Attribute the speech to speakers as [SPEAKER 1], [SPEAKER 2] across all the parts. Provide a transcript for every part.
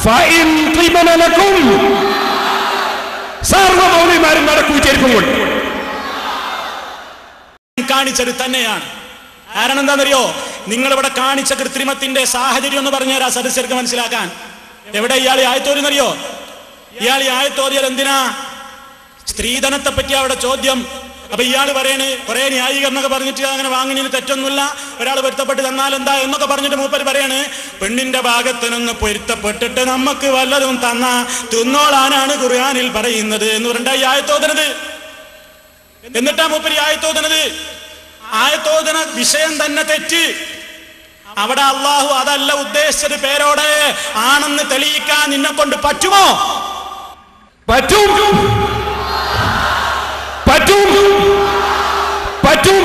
[SPEAKER 1] ഫഇൻ ത്രിബന ലക്കും സർവ്വ മൗലിമാരും നടക്കൂ ചെരുപ്പം കൊണ്ട്
[SPEAKER 2] കാണിച്ചത് തന്നെയാണ് കാരണം എന്താണെന്നറിയോ നിങ്ങൾ ഇവിടെ കാണിച്ച കൃത്രിമത്തിന്റെ സാഹചര്യം എന്ന് പറഞ്ഞുതരാ സദസ്യർക്ക് മനസ്സിലാക്കാൻ എവിടെ ഇയാൾ ഈ ആയത്തോരുന്നറിയോ ഇയാൾ ഈ ആയത്തോറിയത് എന്തിനാ സ്ത്രീധനത്തെ പറ്റി അവിടെ ചോദ്യം അപ്പൊ ഇയാൾ പറയണ് കുറെ ന്യായീകരണമൊക്കെ പറഞ്ഞിട്ട് അങ്ങനെ വാങ്ങിനതിന് തെറ്റൊന്നുമില്ല ഒരാൾ പൊരുത്തപ്പെട്ട് തന്നാൽ എന്താ എന്നൊക്കെ പറഞ്ഞിട്ട് മൂപ്പര് പറയാണ് പെണ്ണിന്റെ ഭാഗത്തിനൊന്ന് പൊരുത്തപ്പെട്ടിട്ട് നമുക്ക് വല്ലതും തന്ന തിന്നോളാനാണ് ഖുർആനിൽ പറയുന്നത് എന്ന് പറഞ്ഞ ഈ ആയത്തോതനത് എന്നിട്ടാ മൂപ്പര് ഈ ആയത്തോതനത് ആയത്തോതന വിഷയം തന്നെ തെറ്റ് അവിടെ അള്ളാഹു അതല്ല ഉദ്ദേശിച്ചത് പേരോടെ ആണെന്ന് തെളിയിക്കാൻ നിന്നെ കൊണ്ട് പറ്റുമോ
[SPEAKER 1] പറ്റും പറ്റും പറ്റും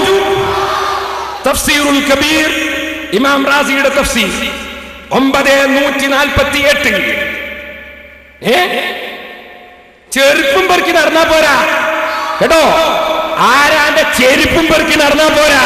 [SPEAKER 1] തഫ്സീറുൽ കബീർ ഇമാം റാസിയുടെ തഫ്സീർ ഒമ്പത് നൂറ്റി നാൽപ്പത്തി എട്ട് ഏ ചെരുപ്പും പെറുക്കി നടന്നാ പോരാ കേട്ടോ ആരാന്റെ ചെരുപ്പും പെറുക്കി നടന്നാ പോരാ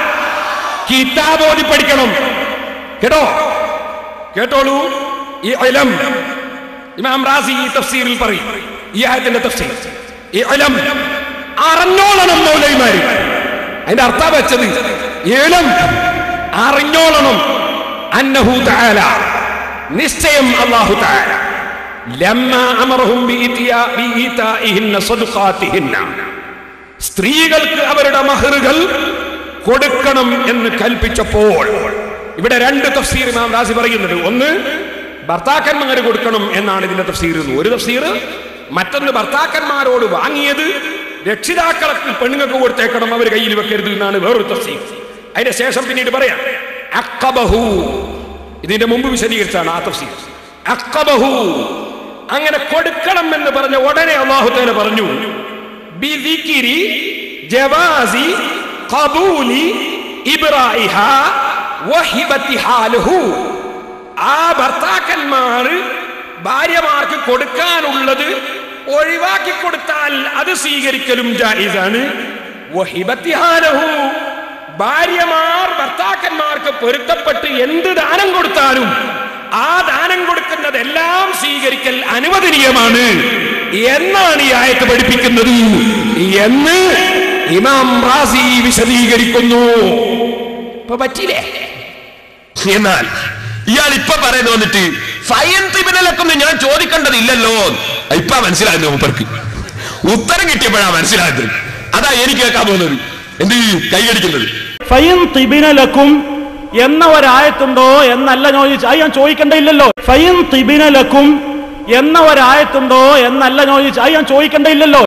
[SPEAKER 1] കിതാബ് ഓതി പഠിക്കണം കേട്ടോ കേട്ടോളൂ ഈ ഇലം ഇമാം റാസി ഈ തഫ്സീറിൽ പറയും ഈ ആയത്തിന്റെ തഫ്സീർ ഈ ഇലം അറിഞ്ഞോളണം മൗലൈമാര് അതിന്റെ അർത്ഥം വെച്ചത് ഏലം അറിഞ്ഞോളണം അന്നഹു തആല നിശ്ചയം അല്ലാഹു തആല ലമ്മ അമറഹും ബിഇതിയാ ബിഇതാഇഹിന്ന സദഖാതിഹിന്ന സ്ത്രീകൾക്ക് അവരുടെ മഹറുകൾ കൊടുക്കണം എന്ന് കൽപ്പിച്ചപ്പോൾ ഇവിടെ രണ്ട് തഫ്സീർ ഇമാം റാസി പറയുന്നുണ്ട് ഒന്ന് ഭർത്താക്കന്മാർ കൊടുക്കണം എന്നാണ് ഇതിന്റെ തഫ്സീർ എന്ന് ഒരു തഫ്സീർ മറ്റൊന്ന് ഭർത്താക്കന്മാരോട് വാങ്ങിയത് രക്ഷിതാക്കളെ പെണ്ണുങ്ങൾക്ക് കൊടുത്തേക്കണം അവർ കയ്യിൽ വെക്കരുത് എന്നാണ് വേറൊരു തഫ്സീർ അതിന്റെ ശേഷം പിന്നീട് പറയാം അക്കബഹു ഇതിന്റെ മുമ്പ് വിശദീകരിച്ചാണ് ആ തഫ്സീർ അക്കബഹു അങ്ങനെ കൊടുക്കണം എന്ന് പറഞ്ഞ ഉടനെ അള്ളാഹു തആല പറഞ്ഞു ബിദിക്കിരി ജവാസി ഖബൂലി ഇബ്രാഹിഹ വഹിബത്തിഹാ ലഹു ആ ഭർത്താക്കന്മാർ ഭാര്യമാർക്ക് കൊടുക്കാനുള്ളത് ഒഴിവാക്കി കൊടുത്താൽ അത് സ്വീകരിക്കലും ജായിസാണ് വഹിബത്തിഹാ ലഹു ഭാര്യമാർ ഭർത്താക്കന്മാർക്ക് പൊരുത്തപ്പെട്ട് എന്ത് ദാനം കൊടുത്താലും ആ ദാനം കൊടുക്കുന്നതെല്ലാം സ്വീകരിക്കൽ അനുവദനീയമാണ് എന്നാണ് ഈ ആയത്ത് പഠിപ്പിക്കുന്നത് എന്ന് ഇമാം റാസി വിശദീകരിക്കുന്നു ഇപ്പൊ പറ്റിയില്ലേ
[SPEAKER 3] എന്നാൽ ഇയാൾ ഇപ്പൊ പറയുന്നത് വന്നിട്ട് ഫയൻ ട്രിബ്യൂണലൊക്കെ ഞാൻ ചോദിക്കേണ്ടതില്ലല്ലോ ഇപ്പൊ മനസ്സിലായത് മൂപ്പർക്ക് ഉത്തരം കിട്ടിയപ്പോഴാ മനസ്സിലായത് അതാ എനിക്ക് കേൾക്കാൻ പോകുന്നത് എന്ത് കൈയടിക്കുന്നത്
[SPEAKER 2] ഫൈൻ തിബിനലക്കും എന്ന ഒരായത്തുണ്ടോ എന്നല്ല ചോദിച്ചു അത് ഞാൻ ചോദിക്കണ്ടയില്ലല്ലോ ഫൈൻ തിബിനലക്കും എന്ന ഒരായത്തുണ്ടോ എന്നല്ല ചോദിച്ചു അത് ഞാൻ ചോദിക്കണ്ടയില്ലല്ലോ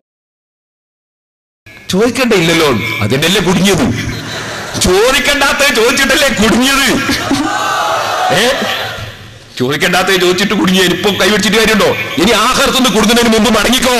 [SPEAKER 3] ചോദിക്കണ്ടയില്ലല്ലോ അതിനല്ലേ കുടുങ്ങിയത് ചോദിക്കണ്ടാത്ത ചോദിച്ചിട്ടല്ലേ കുടുങ്ങിയത് ഏ ചോദിക്കണ്ടാത്ത ചോദിച്ചിട്ട് കുടുങ്ങിയ ഇപ്പൊ കൈവച്ചിട്ട് കാര്യമുണ്ടോ ഇനി ആഹാരത്തുനിന്ന് കുടുങ്ങുന്നതിന് മുമ്പ് മടങ്ങിക്കോ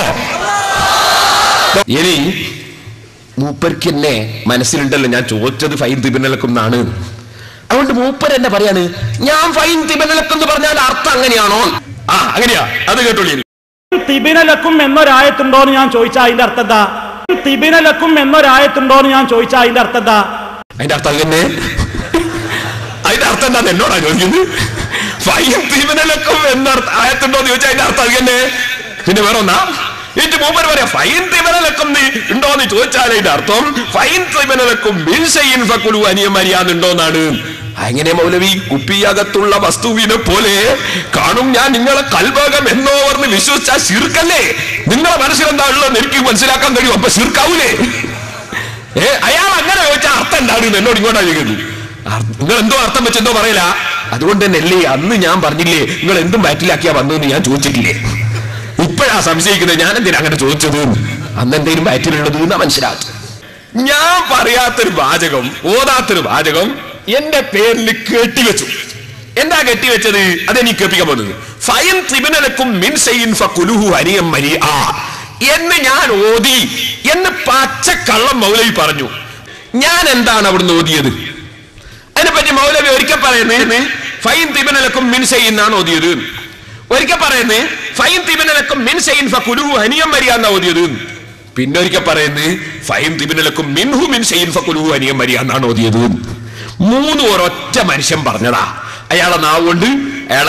[SPEAKER 3] ഇനി മൂപ്പർക്ക് എന്നെ മനസ്സിലുണ്ടല്ലോ ഞാൻ ചോദിച്ചത് ഫൈൻ തിബിനലക്കും എന്നാണ് അതുകൊണ്ട് മൂപ്പർ എന്നെ പറയാണ് ഞാൻ ഫൈൻ തിബിനലക്കും എന്ന് പറഞ്ഞാൽ അർത്ഥം അങ്ങനെയാണോ ആ അങ്ങനെയാ അത് കേട്ടോളി ഇനി.
[SPEAKER 2] തിബിനലക്കും എന്നൊരായത്തുണ്ടോ എന്ന് ഞാൻ ചോദിച്ചാ അതിന്റെ അർത്ഥം എന്താ തിബിനലക്കും എന്നൊരായത്തുണ്ടോ എന്ന് ഞാൻ ചോദിച്ചാ അതിന്റെ അർത്ഥം എന്താ
[SPEAKER 3] അതിന്റെ അർത്ഥം തന്നെ അതിന്റെ അർത്ഥം എന്താ എന്നോടാ ചോദിക്കുന്നത് ഫൈൻ തിബിനലക്കും എന്ന ആയത്തുണ്ടോ എന്ന് ചോദിച്ചാൽ അതിന്റെ അർത്ഥം അത് തന്നെ പിന്നെ വേറെ ഒന്നാ എന്നിട്ട് മൂപ്പർ പറയാ ഫൈൻ തിബിനലക്കും ഉണ്ടോ എന്ന് ചോദിച്ചാൽ അതിന്റെ അർത്ഥം ഫൈൻ തിബിനലക്കും മിൻസയിൻ ഫക്കുലു അനിയമരിയാന്നുണ്ടോന്നാണ് അങ്ങനെ മൗലവി കുപ്പിയകത്തുള്ള വസ്തുവിനെ പോലെ കാണും ഞാൻ നിങ്ങളെ കൽഭാഗം എന്നോ പറഞ്ഞ് വിശ്വസിച്ചാ ശിർക്കല്ലേ നിങ്ങളെ മനസ്സിലെന്താ ഉള്ളതെന്ന് എനിക്ക് മനസ്സിലാക്കാൻ കഴിയും അപ്പൊ ശിർക്കാവൂലേ ഏ അയാൾ അങ്ങനെ ചോദിച്ചാൽ അർത്ഥം എന്താണ് എന്ന് എന്നോട് ഇങ്ങോട്ടാ ചോദിക്കുന്നത് അർ- നിങ്ങൾ എന്തോ അർത്ഥം വെച്ചെന്തോ പറയല അതുകൊണ്ട് തന്നെ അല്ലേ അന്ന് ഞാൻ പറഞ്ഞില്ലേ നിങ്ങൾ എന്തും ബാറ്റിലാക്കിയാ വന്നതെന്ന് ഞാൻ ചോദിച്ചിട്ടില്ലേ ഇപ്പോഴാ സംശയിക്കുന്നത് ഞാൻ എന്തിനാ അങ്ങനെ ചോദിച്ചത് അന്ന് എന്തെങ്കിലും ബാറ്റിലുള്ളത് എന്നാ മനസ്സിലാക്കി ഞാൻ പറയാത്തൊരു വാചകം ഓതാത്തൊരു വാചകം എന്റെ പേരിൽ കെട്ടിവെച്ചു എന്താ കെട്ടിവെച്ചത് അതെനിക്ക് കേൾപ്പിക്കാൻ പോകുന്നത് ഫയൻ ത്രിബിനലക്കും മിൻസൈൻ ഫകുലുഹു ഹനിയം മരി ആ എന്ന് ഞാൻ ഓതി എന്ന് പച്ചക്കള്ളം മൗലവി പറഞ്ഞു ഞാൻ എന്താണ് അവിടുന്ന് ഓതിയത് അതിനെപ്പറ്റി മൗലവി ഒരിക്കൽ പറയുന്നത് ഫൈൻ തിബിനലക്കും മിൻസൈൻ എന്നാണ് ഓതിയത് ഒരിക്കൽ പറയുന്നത് ഫൈൻ തിബിനലക്കും മിൻസൈൻ ഫകുലുഹു ഹനിയം മരിയ എന്നാ ഓതിയത് പിന്നെ ഒരിക്കൽ പറയുന്നത് ഫൈൻ തിബിനലക്കും മിൻഹു മിൻസൈൻ ഫകുലുഹു ഹനിയം മരിയ എന്നാണ് ഓതിയത് മൂന്ന് ഒരൊറ്റ മനുഷ്യൻ പറഞ്ഞതാ അയാളെ നാവ് കൊണ്ട് അയാളെ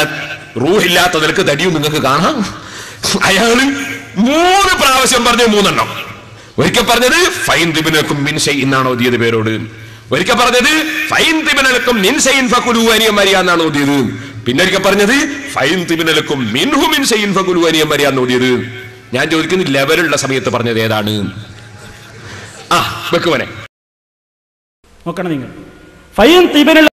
[SPEAKER 3] റൂഹില്ലാത്ത നിലക്ക് തടിയും നിങ്ങൾക്ക് കാണാം അയാള് മൂന്ന് പ്രാവശ്യം പറഞ്ഞു മൂന്നെണ്ണം ഒരിക്കൽ പറഞ്ഞത് ഫൈൻ തിബിനക്കും മിൻഷൈ എന്നാണ് ഓതിയത് പേരോട് ഒരിക്കൽ പറഞ്ഞത് ഫൈൻ തിബിനലക്കും മിൻഷൈൻ ഫകുലു അനിയം മരിയ എന്നാണ് ഓതിയത് പിന്നെ ഒരിക്കൽ പറഞ്ഞത് ഫൈൻ തിബിനലക്കും മിൻഹു മിൻഷൈൻ ഫകുലു അനിയം മരിയ എന്ന് ഓതിയത് ഞാൻ ചോദിക്കുന്നത് ലെവലുള്ള സമയത്ത് പറഞ്ഞത് ഏതാണ് ആ വെക്കുവനെ
[SPEAKER 4] നോക്കണം നിങ്ങൾ ഫൈൻ തിബിനുള്ള